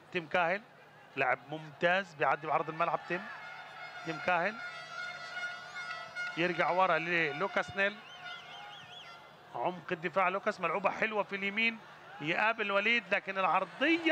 تيم كاهل لاعب ممتاز بيعدي بعرض الملعب تيم تيم كاهل يرجع ورا للوكاس نيل عمق الدفاع لوكاس ملعوبة حلوة في اليمين يقابل وليد لكن العرضية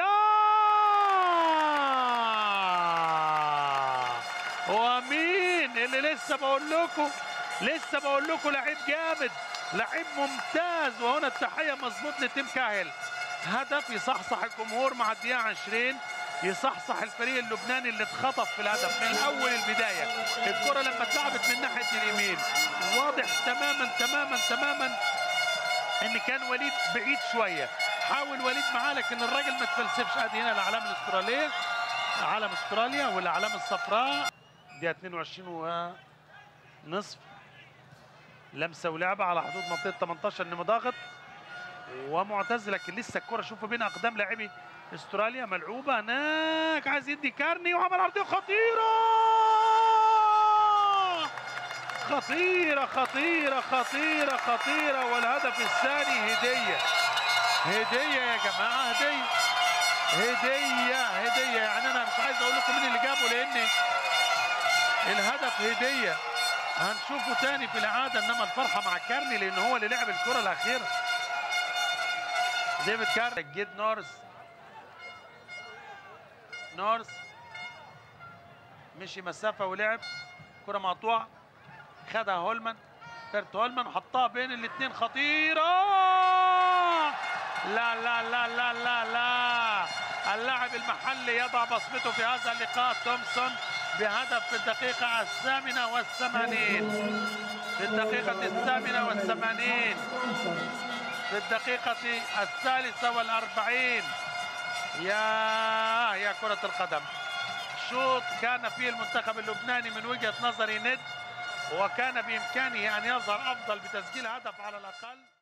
ومين اللي لسه بقول لكم لسه بقول لكم لعيب جامد لعيب ممتاز وهنا التحية مظبوط لتيم كاهل هدف يصحصح الجمهور مع الدقيقة 20 يصحصح الفريق اللبناني اللي اتخطف في الهدف من اول البدايه الكره لما اتلعبت من ناحيه اليمين واضح تماما تماما تماما ان كان وليد بعيد شويه حاول وليد معاه لكن الراجل ما تفلسفش ادي هنا الاعلام الاستراليه علم استراليا والاعلام الصفراء دي 22 ونصف لمسه ولعبه على حدود منطقه 18 انه ضاغط ومعتز لكن لسه الكره شوفوا بين اقدام لاعبي استراليا ملعوبه هناك عايز يدي كارني وعمل عرضيه خطيره خطيره خطيره خطيره خطيره والهدف الثاني هديه هديه يا جماعه هديه هديه هديه يعني انا مش عايز اقول لكم مين اللي جابه لان الهدف هديه هنشوفه تاني في الاعاده انما الفرحه مع كارني لان هو اللي لعب الكره الاخيره ديفيد كارني جيد نورس نورس مشي مسافه ولعب كره مقطوعه خدها هولمان كارت هولمان وحطها بين الاثنين خطيره لا لا لا لا لا لا اللاعب المحلي يضع بصمته في هذا اللقاء تومسون بهدف في الدقيقة الثامنة والثمانين في الدقيقة الثامنة والثمانين في الدقيقة الثالثة والأربعين يا يا كرة القدم شوط كان فيه المنتخب اللبناني من وجهة نظري ند وكان بإمكانه أن يظهر أفضل بتسجيل هدف على الأقل